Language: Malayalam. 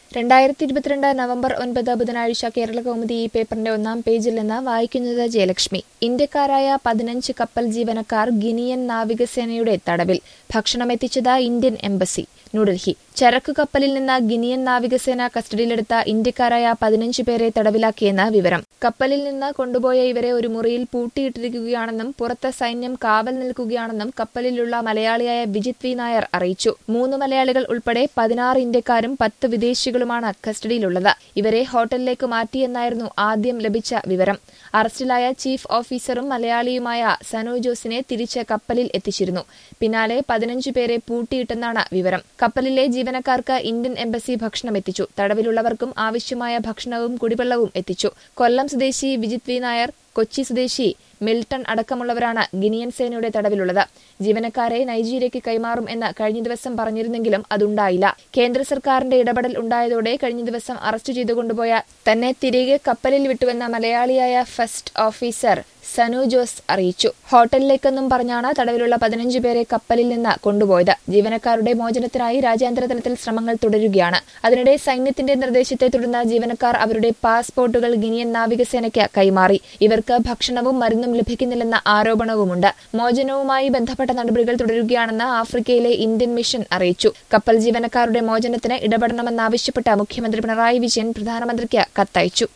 രണ്ടായിരത്തി ഇരുപത്തിരണ്ട് നവംബർ ഒൻപത് ബുധനാഴ്ച കേരള കൗമുദി ഈ പേപ്പറിന്റെ ഒന്നാം പേജിൽ നിന്ന് വായിക്കുന്നത് ജയലക്ഷ്മി ഇന്ത്യക്കാരായ പതിനഞ്ച് കപ്പൽ ജീവനക്കാർ ഗിനിയൻ നാവികസേനയുടെ തടവിൽ ഭക്ഷണമെത്തിച്ചത് ഇന്ത്യൻ എംബസി ന്യൂഡൽഹി ചരക്കു കപ്പലിൽ നിന്ന് ഗിനിയൻ നാവികസേന കസ്റ്റഡിയിലെടുത്ത ഇന്ത്യക്കാരായ പതിനഞ്ച് പേരെ തടവിലാക്കിയെന്ന് വിവരം കപ്പലിൽ നിന്ന് കൊണ്ടുപോയ ഇവരെ ഒരു മുറിയിൽ പൂട്ടിയിട്ടിരിക്കുകയാണെന്നും പുറത്ത് സൈന്യം കാവൽ നിൽക്കുകയാണെന്നും കപ്പലിലുള്ള മലയാളിയായ വിജിത് വി നായർ അറിയിച്ചു മൂന്ന് മലയാളികൾ ഉൾപ്പെടെ പതിനാറ് ഇന്ത്യക്കാരും പത്ത് വിദേശികളുമാണ് കസ്റ്റഡിയിലുള്ളത് ഇവരെ ഹോട്ടലിലേക്ക് മാറ്റിയെന്നായിരുന്നു ആദ്യം ലഭിച്ച വിവരം അറസ്റ്റിലായ ചീഫ് ഓഫീസറും മലയാളിയുമായ സനു ജോസിനെ തിരിച്ച് കപ്പലിൽ എത്തിച്ചിരുന്നു പിന്നാലെ പതിനഞ്ച് പേരെ പൂട്ടിയിട്ടെന്നാണ് വിവരം കപ്പലിലെ ജീവനക്കാർക്ക് ഇന്ത്യൻ എംബസി ഭക്ഷണം എത്തിച്ചു തടവിലുള്ളവർക്കും ആവശ്യമായ ഭക്ഷണവും കുടിവെള്ളവും എത്തിച്ചു കൊല്ലം സ്വദേശി വിജിത് വി നായർ കൊച്ചി സ്വദേശി മിൽട്ടൺ അടക്കമുള്ളവരാണ് ഗിനിയൻ സേനയുടെ തടവിലുള്ളത് ജീവനക്കാരെ നൈജീരിയയ്ക്ക് കൈമാറും എന്ന് കഴിഞ്ഞ ദിവസം പറഞ്ഞിരുന്നെങ്കിലും അതുണ്ടായില്ല കേന്ദ്ര സർക്കാരിന്റെ ഇടപെടൽ ഉണ്ടായതോടെ കഴിഞ്ഞ ദിവസം അറസ്റ്റ് ചെയ്തു കൊണ്ടുപോയ തന്നെ തിരികെ കപ്പലിൽ വിട്ടുവെന്ന മലയാളിയായ ഫസ്റ്റ് ഓഫീസർ സനു ജോസ് അറിയിച്ചു ഹോട്ടലിലേക്കെന്നും പറഞ്ഞാണ് തടവിലുള്ള പതിനഞ്ച് പേരെ കപ്പലിൽ നിന്ന് കൊണ്ടുപോയത് ജീവനക്കാരുടെ മോചനത്തിനായി രാജ്യാന്തര തലത്തിൽ ശ്രമങ്ങൾ തുടരുകയാണ് അതിനിടെ സൈന്യത്തിന്റെ നിർദ്ദേശത്തെ തുടർന്ന് ജീവനക്കാർ അവരുടെ പാസ്പോർട്ടുകൾ ഗിനിയൻ നാവികസേനയ്ക്ക് കൈമാറി ഇവർക്ക് ഭക്ഷണവും മരുന്നും ലഭിക്കുന്നില്ലെന്ന ആരോപണവുമുണ്ട് മോചനവുമായി ബന്ധപ്പെട്ട നടപടികൾ തുടരുകയാണെന്ന് ആഫ്രിക്കയിലെ ഇന്ത്യൻ മിഷൻ അറിയിച്ചു കപ്പൽ ജീവനക്കാരുടെ മോചനത്തിന് ഇടപെടണമെന്നാവശ്യപ്പെട്ട് മുഖ്യമന്ത്രി പിണറായി വിജയൻ പ്രധാനമന്ത്രിക്ക് കത്തയച്ചു